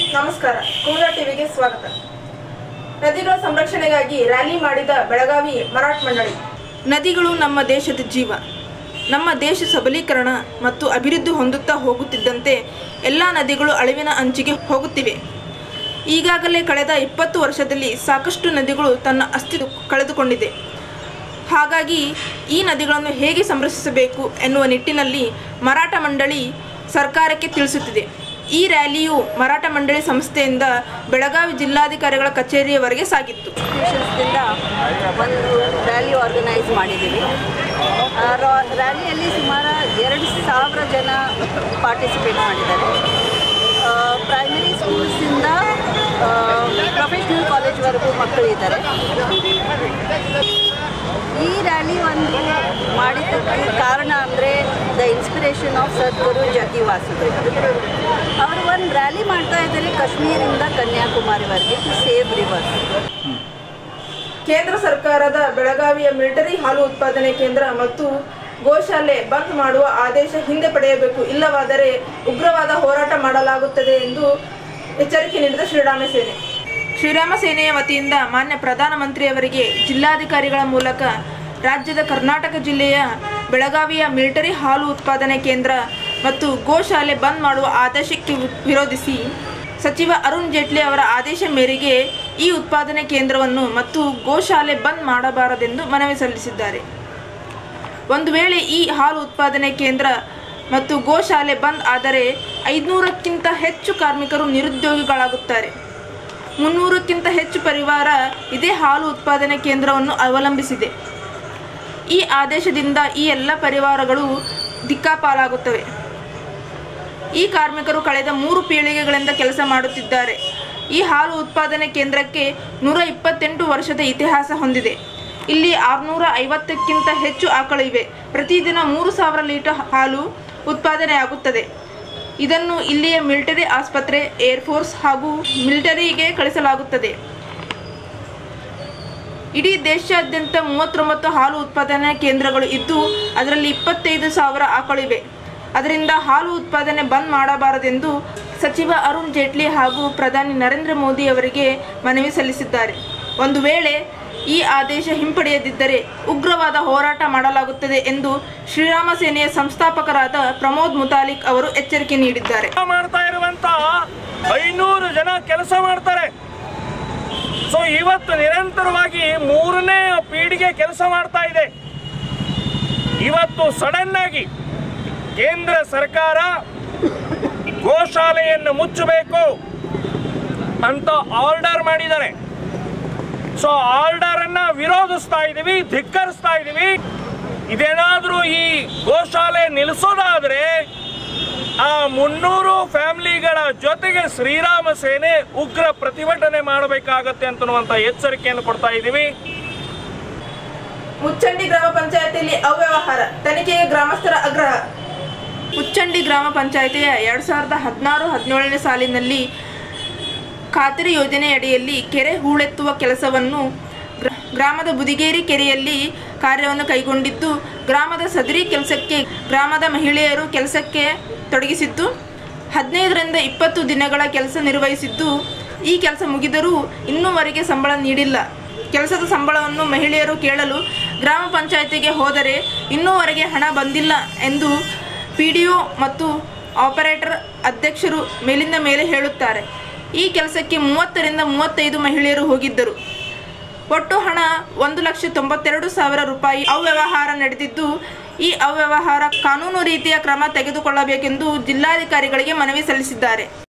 ನಮಸ್ಕಾರ ಕುಮುದ ಟಿವಿಗೆ ಸ್ವಾಗತ ನದಿಗಳ ಸಂರಕ್ಷಣೆಗಾಗಿ ರ್ಯಾಲಿ ಮಾಡಿದ ಬೆಳಗಾವಿ ಮರಾಠ ಮಂಡಳಿ ನದಿಗಳು ನಮ್ಮ ದೇಶದ ಜೀವ ನಮ್ಮ ದೇಶ ಸಬಲೀಕರಣ ಮತ್ತು ಅಭಿವೃದ್ಧಿ ಹೊಂದುತ್ತಾ ಹೋಗುತ್ತಿದ್ದಂತೆ ಎಲ್ಲ ನದಿಗಳು ಅಳಿವಿನ ಅಂಚಿಗೆ ಹೋಗುತ್ತಿವೆ ಈಗಾಗಲೇ ಕಳೆದ ಇಪ್ಪತ್ತು ವರ್ಷದಲ್ಲಿ ಸಾಕಷ್ಟು ನದಿಗಳು ತನ್ನ ಅಸ್ತಿತ್ವ ಕಳೆದುಕೊಂಡಿದೆ ಹಾಗಾಗಿ ಈ ನದಿಗಳನ್ನು ಹೇಗೆ ಸಂರಕ್ಷಿಸಬೇಕು ಎನ್ನುವ ನಿಟ್ಟಿನಲ್ಲಿ ಮರಾಠ ಮಂಡಳಿ ಸರ್ಕಾರಕ್ಕೆ ತಿಳಿಸುತ್ತಿದೆ ಈ ರ್ಯಾಲಿಯು ಮರಾಠ ಮಂಡಳಿ ಸಂಸ್ಥೆಯಿಂದ ಬೆಳಗಾವಿ ಜಿಲ್ಲಾಧಿಕಾರಿಗಳ ಕಚೇರಿಯವರೆಗೆ ಸಾಗಿತ್ತು ಇನ್ಸ್ಟಿಟ್ಯೂಷನ್ಸ್ದಿಂದ ಒಂದು ರ್ಯಾಲಿ ಆರ್ಗನೈಸ್ ಮಾಡಿದ್ದೀವಿ ಆ ರಾ- ರ್ಯಾಲಿಯಲ್ಲಿ ಸುಮಾರು ಎರಡು ಸಾವಿರ ಜನ ಪಾರ್ಟಿಸಿಪೇಟ್ ಮಾಡಿದ್ದಾರೆ ಪ್ರೈಮರಿ ಸ್ಕೂಲ್ಸಿಂದ ಪ್ರೊಫೆಷ್ನಲ್ ಕಾಲೇಜ್ವರೆಗೂ ಮಕ್ಕಳಿದ್ದಾರೆ ಈ ರ್ಯಾಲಿ ಒಂದು ಮಾಡಿದ್ದಕ್ಕೆ ಕಾರಣ ಅಂದರೆ ದ ಇನ್ಸ್ಪಿರೇಷನ್ ಆಫ್ ಸದ್ಗುರು ಜಗ್ಗಿ ವಾಸುದೇವ್ ಅವರು ಒಂದು ರ್ಯಾಲಿ ಮಾಡ್ತಾ ಇದ್ದಾರೆ ಕಾಶ್ಮೀರಿಂದ ಕನ್ಯಾಕುಮಾರಿವರೆಗೆ ಟು ಸೇವ್ ರಿವರ್ಸ್ ಕೇಂದ್ರ ಸರ್ಕಾರದ ಬೆಳಗಾವಿಯ ಮಿಲಿಟರಿ ಹಾಲು ಉತ್ಪಾದನೆ ಕೇಂದ್ರ ಮತ್ತು ಗೋಶಾಲೆ ಬಂದ್ ಮಾಡುವ ಆದೇಶ ಹಿಂದೆ ಪಡೆಯಬೇಕು ಇಲ್ಲವಾದರೆ ಉಗ್ರವಾದ ಹೋರಾಟ ಮಾಡಲಾಗುತ್ತದೆ ಎಂದು ಎಚ್ಚರಿಕೆ ನೀಡಿದ ಶ್ರೀರಾಮ ಸೇನೆ ಶ್ರೀರಾಮ ಸೇನೆಯ ವತಿಯಿಂದ ಮಾನ್ಯ ಪ್ರಧಾನಮಂತ್ರಿಯವರಿಗೆ ಜಿಲ್ಲಾಧಿಕಾರಿಗಳ ಮೂಲಕ ರಾಜ್ಯದ ಕರ್ನಾಟಕ ಜಿಲ್ಲೆಯ ಬೆಳಗಾವಿಯ ಮಿಲಿಟರಿ ಹಾಲು ಉತ್ಪಾದನೆ ಕೇಂದ್ರ ಮತ್ತು ಗೋಶಾಲೆ ಬಂದ್ ಮಾಡುವ ಆದೇಶಕ್ಕೆ ವಿ- ವಿರೋಧಿಸಿ ಸಚಿವ ಅರುಣ್ ಜೇಟ್ಲಿ ಅವರ ಆದೇಶ ಮೇರೆಗೆ ಈ ಉತ್ಪಾದನೆ ಕೇಂದ್ರವನ್ನು ಮತ್ತು ಗೋಶಾಲೆ ಬಂದ್ ಮಾಡಬಾರದೆಂದು ಮನವಿ ಸಲ್ಲಿಸಿದ್ದಾರೆ ಒಂದು ವೇಳೆ ಈ ಹಾಲು ಉತ್ಪಾದನೆ ಕೇಂದ್ರ ಮತ್ತು ಗೋಶಾಲೆ ಬಂದ್ ಆದರೆ ಐದುನೂರಕ್ಕಿಂತ ಹೆಚ್ಚು ಕಾರ್ಮಿಕರು ನಿರುದ್ಯೋಗಿಗಳಾಗುತ್ತಾರೆ ಮುನ್ನೂರಕ್ಕಿಂತ ಹೆಚ್ಚು ಪರಿವಾರ ಇದೇ ಹಾಲು ಉತ್ಪಾದನೆ ಕೇಂದ್ರವನ್ನು ಅವಲಂಬಿಸಿದೆ ಈ ಆದೇಶದಿಂದ ಈ ಎಲ್ಲ ಪರಿವಾರಗಳು ದಿಕ್ಕಾಪಾಲಾಗುತ್ತವೆ ಈ ಕಾರ್ಮಿಕರು ಕಳೆದ ಮೂರು ಪೀಳಿಗೆಗಳಿಂದ ಕೆಲಸ ಮಾಡುತ್ತಿದ್ದಾರೆ ಈ ಹಾಲು ಉತ್ಪಾದನೆ ಕೇಂದ್ರಕ್ಕೆ ನೂರ ಇಪ್ಪತ್ತೆಂಟು ವರ್ಷದ ಇತಿಹಾಸ ಹೊಂದಿದೆ ಇಲ್ಲಿ ಆರುನೂರ ಐವತ್ತಕ್ಕಿಂತ ಹೆಚ್ಚು ಆಕಳಿವೆ ಪ್ರತಿದಿನ ಮೂರು ಸಾವಿರ ಲೀಟರ್ ಹಾಲು ಉತ್ಪಾದನೆಯಾಗುತ್ತದೆ ಇದನ್ನು ಇಲ್ಲಿಯ ಮಿಲಿಟರಿ ಆಸ್ಪತ್ರೆ ಏರ್ಫೋರ್ಸ್ ಹಾಗೂ ಮಿಲಿಟರಿಗೆ ಕಳಿಸಲಾಗುತ್ತದೆ ಇಡೀ ದೇಶಾದ್ಯಂತ ಮೂವತ್ತೊಂಬತ್ತು ಹಾಲು ಉತ್ಪಾದನಾ ಕೇಂದ್ರಗಳು ಇದ್ದು ಅದರಲ್ಲಿ ಇಪ್ಪತ್ತೈದು ಸಾವಿರ ಆಕಳಿವೆ ಅದರಿಂದ ಹಾಲು ಉತ್ಪಾದನೆ ಬಂದ್ ಮಾಡಬಾರದೆಂದು ಸಚಿವ ಅರುಣ್ ಜೇಟ್ಲಿ ಹಾಗೂ ಪ್ರಧಾನಿ ನರೇಂದ್ರ ಮೋದಿ ಅವರಿಗೆ ಮನವಿ ಸಲ್ಲಿಸಿದ್ದಾರೆ ಒಂದು ವೇಳೆ ಈ ಆದೇಶ ಹಿಂಪಡೆಯದಿದ್ದರೆ ಉಗ್ರವಾದ ಹೋರಾಟ ಮಾಡಲಾಗುತ್ತದೆ ಎಂದು ಶ್ರೀರಾಮ ಸೇನೆಯ ಸಂಸ್ಥಾಪಕರಾದ ಪ್ರಮೋದ್ ಮುತಾಲಿಕ್ ಅವರು ಎಚ್ಚರಿಕೆ ನೀಡಿದ್ದಾರೆ ಕೆಲಸ ಮಾಡ್ತಾ ಇರುವಂತ ಐನೂರು ಜನ ಕೆಲಸ ಮಾಡ್ತಾರೆ ಸೊ ಇವತ್ತು ನಿರಂತರವಾಗಿ ಮೂರನೇ ಪೀಳಿಗೆ ಕೆಲಸ ಮಾಡ್ತಾ ಇದೆ ಇವತ್ತು ಸಡನ್ ಆಗಿ ಕೇಂದ್ರ ಸರ್ಕಾರ ಗೋಶಾಲೆಯನ್ನು ಮುಚ್ಚಬೇಕು ಅಂತ ಆರ್ಡರ್ ಮಾಡಿದ್ದಾರೆ ಸೊ ಆರ್ಡರ್ ಅನ್ನ ವಿರೋಧಿಸ್ತಾ ಇದೀವಿ ಧಿಕ್ಕರಿಸ್ತಾ ಇದೀವಿ ಇದೇನಾದ್ರೂ ಈ ಗೋಶಾಲೆ ನಿಲ್ಲಿಸೋದಾದ್ರೆ ಆ ಮುನ್ನೂರು ಫ್ಯಾಮಿಲಿಗಳ ಜೊತೆಗೆ ಶ್ರೀರಾಮ ಸೇನೆ ಉಗ್ರ ಪ್ರತಿಭಟನೆ ಮಾಡಬೇಕಾಗತ್ತೆ ಅಂತನ್ನುವಂತ ಎಚ್ಚರಿಕೆಯನ್ನು ಕೊಡ್ತಾ ಇದ್ದೀವಿ ಮುಚ್ಚಂಡಿ ಗ್ರಾಮ ಪಂಚಾಯತಿಯಲ್ಲಿ ಅವ್ಯವಹಾರ ತನಿಖೆಗೆ ಗ್ರಾಮಸ್ಥರ ಆಗ್ರಹ ಮುಚ್ಚಂಡಿ ಗ್ರಾಮ ಪಂಚಾಯತಿಯ ಎರಡು ಸಾವಿರದ ಹದಿನಾರು ಹದಿನೇಳನೇ ಸಾಲಿನಲ್ಲಿ ಖಾತರಿ ಯೋಜನೆಯಡಿಯಲ್ಲಿ ಕೆರೆ ಹೂಳೆತ್ತುವ ಕೆಲಸವನ್ನು ಗ್ರ- ಗ್ರಾಮದ ಬುದಿಗೇರಿ ಕೆರೆಯಲ್ಲಿ ಕಾರ್ಯವನ್ನು ಕೈಗೊಂಡಿದ್ದು ಗ್ರಾಮದ ಸದರಿ ಕೆಲಸಕ್ಕೆ ಗ್ರಾಮದ ಮಹಿಳೆಯರು ಕೆಲಸಕ್ಕೆ ತೊಡಗಿಸಿದ್ದು ಹದಿನೈದರಿಂದ ಇಪ್ಪತ್ತು ದಿನಗಳ ಕೆಲಸ ನಿರ್ವಹಿಸಿದ್ದು ಈ ಕೆಲಸ ಮುಗಿದರೂ ಇನ್ನೂವರೆಗೆ ಸಂಬಳ ನೀಡಿಲ್ಲ ಕೆಲಸದ ಸಂಬಳವನ್ನು ಮಹಿಳೆಯರು ಕೇಳಲು ಗ್ರಾಮ ಪಂಚಾಯತಿಗೆ ಹೋದರೆ ಇನ್ನೂವರೆಗೆ ಹಣ ಬಂದಿಲ್ಲ ಎಂದು ಪಿ ಡಿ ಒ ಮತ್ತು ಆಪರೇಟರ್ ಅಧ್ಯಕ್ಷರು ಮೇಲಿಂದ ಮೇಲೆ ಹೇಳುತ್ತಾರೆ ಈ ಕೆಲಸಕ್ಕೆ ಮೂವತ್ತರಿಂದ ಮೂವತ್ತೈದು ಮಹಿಳೆಯರು ಹೋಗಿದ್ದರು ಒಟ್ಟು ಹಣ ಒಂದು ಲಕ್ಷ ತೊಂಬತ್ತೆರಡು ಸಾವಿರ ರೂಪಾಯಿ ಅವ್ಯವಹಾರ ನಡೆದಿದ್ದು ಈ ಅವ್ಯವಹಾರ ಕಾನೂನು ರೀತಿಯ ಕ್ರಮ ತೆಗೆದುಕೊಳ್ಳಬೇಕೆಂದು ಜಿಲ್ಲಾಧಿಕಾರಿಗಳಿಗೆ ಮನವಿ ಸಲ್ಲಿಸಿದ್ದಾರೆ